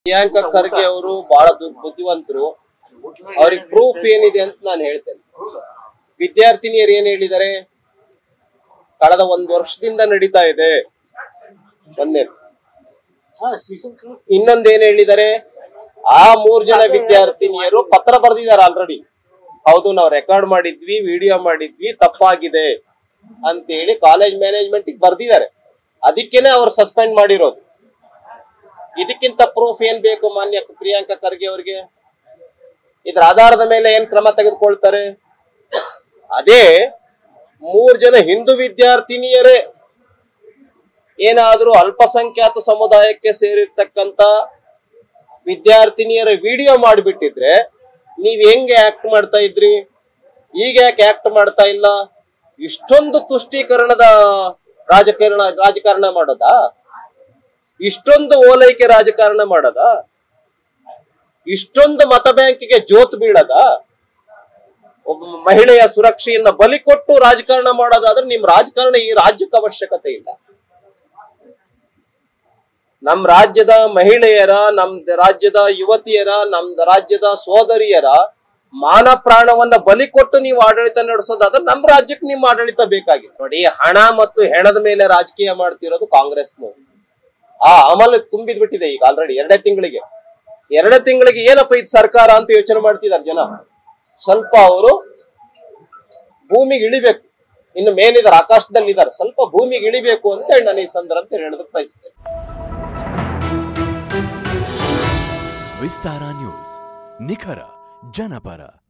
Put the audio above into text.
ಪ್ರಿಯಾಂಕಾ ಖರ್ಗೆ ಅವರು ಬಹಳ ದು- ಬುದ್ಧಿವಂತರು ಅವ್ರಿಗೆ ಪ್ರೂಫ್ ಏನಿದೆ ಅಂತ ನಾನು ಹೇಳ್ತೇನೆ ವಿದ್ಯಾರ್ಥಿನಿಯರು ಏನ್ ಹೇಳಿದ್ದಾರೆ ಕಳೆದ ಒಂದ್ ವರ್ಷದಿಂದ ನಡೀತಾ ಇದೆ ಒಂದೇ ಇನ್ನೊಂದ್ ಏನ್ ಹೇಳಿದ್ದಾರೆ ಆ ಮೂರ್ ಜನ ವಿದ್ಯಾರ್ಥಿನಿಯರು ಪತ್ರ ಬರೆದಿದ್ದಾರೆ ಆಲ್ರೆಡಿ ಹೌದು ನಾವು ರೆಕಾರ್ಡ್ ಮಾಡಿದ್ವಿ ವಿಡಿಯೋ ಮಾಡಿದ್ವಿ ತಪ್ಪಾಗಿದೆ ಅಂತೇಳಿ ಕಾಲೇಜ್ ಮ್ಯಾನೇಜ್ಮೆಂಟ್ ಬರ್ದಿದ್ದಾರೆ ಅದಕ್ಕೇನೆ ಅವ್ರು ಸಸ್ಪೆಂಡ್ ಮಾಡಿರೋದು ಇದಕ್ಕಿಂತ ಪ್ರೂಫ್ ಏನ್ ಬೇಕು ಮಾನ್ಯ ಪ್ರಿಯಾಂಕಾ ಖರ್ಗೆ ಅವ್ರಿಗೆ ಇದ್ರ ಆಧಾರದ ಮೇಲೆ ಏನ್ ಕ್ರಮ ತೆಗೆದುಕೊಳ್ತಾರೆ ಅದೇ ಮೂರ್ ಜನ ಹಿಂದೂ ವಿದ್ಯಾರ್ಥಿನಿಯರೇ ಏನಾದ್ರೂ ಅಲ್ಪಸಂಖ್ಯಾತ ಸಮುದಾಯಕ್ಕೆ ಸೇರಿರ್ತಕ್ಕಂತ ವಿದ್ಯಾರ್ಥಿನಿಯರ ವಿಡಿಯೋ ಮಾಡಿಬಿಟ್ಟಿದ್ರೆ ನೀವ್ ಹೆಂಗೆ ಆಕ್ಟ್ ಮಾಡ್ತಾ ಇದ್ರಿ ಈಗ ಯಾಕೆ ಆಕ್ಟ್ ಮಾಡ್ತಾ ಇಲ್ಲ ಇಷ್ಟೊಂದು ತುಷ್ಟೀಕರಣದ ರಾಜಕಾರಣ ರಾಜಕಾರಣ ಮಾಡೋದಾ ಇಷ್ಟೊಂದು ಓಲೈಕೆ ರಾಜಕಾರಣ ಮಾಡೋದಾ ಇಷ್ಟೊಂದು ಮತ ಬ್ಯಾಂಕಿಗೆ ಜೋತ್ ಬೀಳದ ಒಬ್ಬ ಮಹಿಳೆಯ ಸುರಕ್ಷೆಯನ್ನ ಬಲಿ ಕೊಟ್ಟು ರಾಜಕಾರಣ ಮಾಡೋದಾದ್ರೆ ನಿಮ್ ರಾಜಕಾರಣ ಈ ರಾಜ್ಯಕ್ಕೆ ಅವಶ್ಯಕತೆ ಇಲ್ಲ ನಮ್ ರಾಜ್ಯದ ಮಹಿಳೆಯರ ನಮ್ ರಾಜ್ಯದ ಯುವತಿಯರ ನಮ್ ರಾಜ್ಯದ ಸೋದರಿಯರ ಮಾನ ಪ್ರಾಣವನ್ನ ಬಲಿ ಕೊಟ್ಟು ನೀವು ಆಡಳಿತ ನಡೆಸೋದಾದ್ರೆ ನಮ್ ರಾಜ್ಯಕ್ಕೆ ನಿಮ್ ಆಡಳಿತ ಬೇಕಾಗಿದೆ ನೋಡಿ ಹಣ ಮತ್ತು ಹೆಣದ ಮೇಲೆ ರಾಜಕೀಯ ಮಾಡ್ತಿರೋದು ಕಾಂಗ್ರೆಸ್ನವರು ಆ ಅಮಲು ತುಂಬಿದ್ ಬಿಟ್ಟಿದೆ ಈಗ ಆಲ್ರೆಡಿ ಎರಡೇ ತಿಂಗಳಿಗೆ ಎರಡೇ ತಿಂಗಳಿಗೆ ಏನಪ್ಪ ಇದು ಸರ್ಕಾರ ಅಂತ ಯೋಚನೆ ಮಾಡ್ತಿದ್ದಾರೆ ಜನ ಸ್ವಲ್ಪ ಅವರು ಭೂಮಿಗೆ ಇಳಿಬೇಕು ಇನ್ನು ಮೇಲಿದ್ದಾರೆ ಆಕಾಶದಲ್ಲಿ ಇದ್ದಾರೆ ಸ್ವಲ್ಪ ಭೂಮಿಗೆ ಇಳಿಬೇಕು ಅಂತ ಹೇಳಿ ನಾನು ಈ ಸಂದರ್ಭ ಹೇಳೋದಕ್ಕೆ ಬಯಸ್ತೇನೆ ವಿಸ್ತಾರ ನ್ಯೂಸ್ ನಿಖರ ಜನಪರ